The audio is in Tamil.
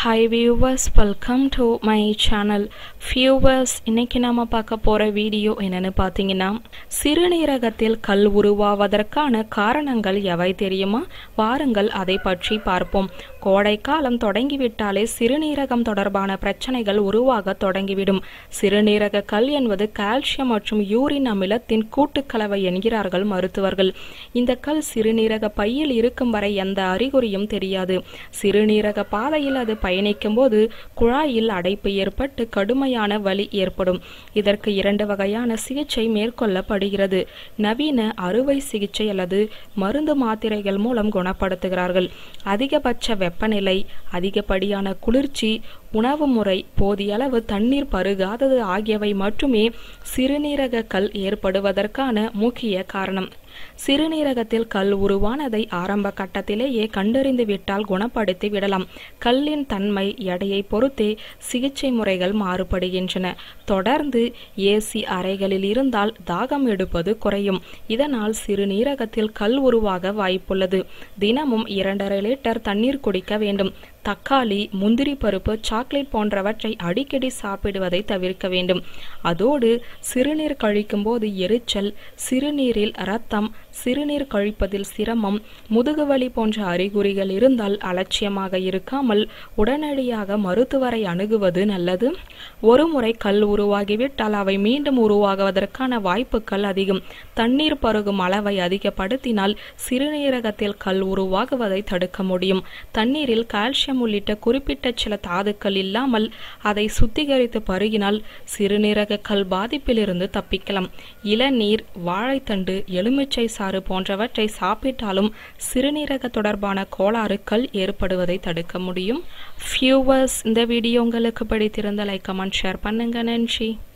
hi viewers welcome to my channel viewers இன்னைக்கு நாம பார்க்க போற வீடியோ என்னன்னு பார்த்தீங்கன்னா சிறுநீரகத்தில் கல் உருவாவதற்கான காரணங்கள் எவை தெரியுமா வாருங்கள் அதை பற்றி பார்ப்போம் கோடைக்காலம் தொடங்கிவிட்டாலே சிறுநீரகம் தொடர்பான பிரச்சனைகள் உருவாக தொடங்கிவிடும் சிறுநீரக கல் என்பது கால்சியம் மற்றும் யூரின் அமிலத்தின் கூட்டுக்கலவை என்கிறார்கள் மருத்துவர்கள் இந்த கல் சிறுநீரக பையில் இருக்கும் வரை எந்த அறிகுறியும் தெரியாது சிறுநீரக பாதையில் அது பயணிக்கும் போது குழாயில் அடைப்பு ஏற்பட்டு கடுமையான வலி ஏற்படும் இதற்கு இரண்டு வகையான சிகிச்சை மேற்கொள்ளப்படுகிறது நவீன அறுவை சிகிச்சை அல்லது மருந்து மாத்திரைகள் மூலம் குணப்படுத்துகிறார்கள் அதிகபட்ச வெப்பநிலை அதிகப்படியான குளிர்ச்சி உணவு முறை போதிய அளவு தண்ணீர் பருகாதது ஆகியவை மட்டுமே சிறுநீரக கல் ஏற்படுவதற்கான முக்கிய காரணம் சிறுநீரகத்தில் கல் உருவானதை ஆரம்ப கட்டத்திலேயே கண்டறிந்து விட்டால் குணப்படுத்தி விடலாம் கல்லின் தன்மை எடையை பொறுத்தே சிகிச்சை முறைகள் மாறுபடுகின்றன தொடர்ந்து ஏசி அறைகளில் இருந்தால் தாகம் எடுப்பது குறையும் இதனால் சிறுநீரகத்தில் கல் உருவாக வாய்ப்புள்ளது தினமும் இரண்டரை லிட்டர் தண்ணீர் குடிக்க வேண்டும் தக்காளி முந்திரி பருப்பு சாக்லேட் போன்றவற்றை அடிக்கடி சாப்பிடுவதை தவிர்க்க வேண்டும் அதோடு சிறுநீர் கழிக்கும் போது எரிச்சல் சிறுநீரில் இரத்தம் சிறுநீர் கழிப்பதில் சிரமம் முதுகுவலி போன்ற அறிகுறிகள் இருந்தால் அலட்சியமாக இருக்காமல் உடனடியாக மருத்துவரை அணுகுவது நல்லது ஒருமுறை கல் உருவாகிவிட்டால் அவை மீண்டும் உருவாகுவதற்கான வாய்ப்புகள் அதிகம் தண்ணீர் பருகும் அளவை அதிகப்படுத்தினால் சிறுநீரகத்தில் கல் உருவாகுவதை தடுக்க முடியும் தண்ணீரில் கால்சியம் உள்ளிட்ட குறிப்பிட்ட சில தாதுக்கள் இல்லாமல் அதை சுத்திகரித்து பருகினால் சிறுநீரக கல் பாதிப்பிலிருந்து தப்பிக்கலாம் இளநீர் வாழைத்தண்டு எலுமிச்சை சாறு போன்றவற்றை சாப்பிட்டாலும் சிறுநீரக தொடர்பான கோளாறு கல் ஏற்படுவதை தடுக்க முடியும் ஃபியூவர்ஸ் இந்த வீடியோ உங்களுக்கு பிடித்திருந்த லைக் கமெண்ட் ஷேர் பண்ணுங்க நன்றி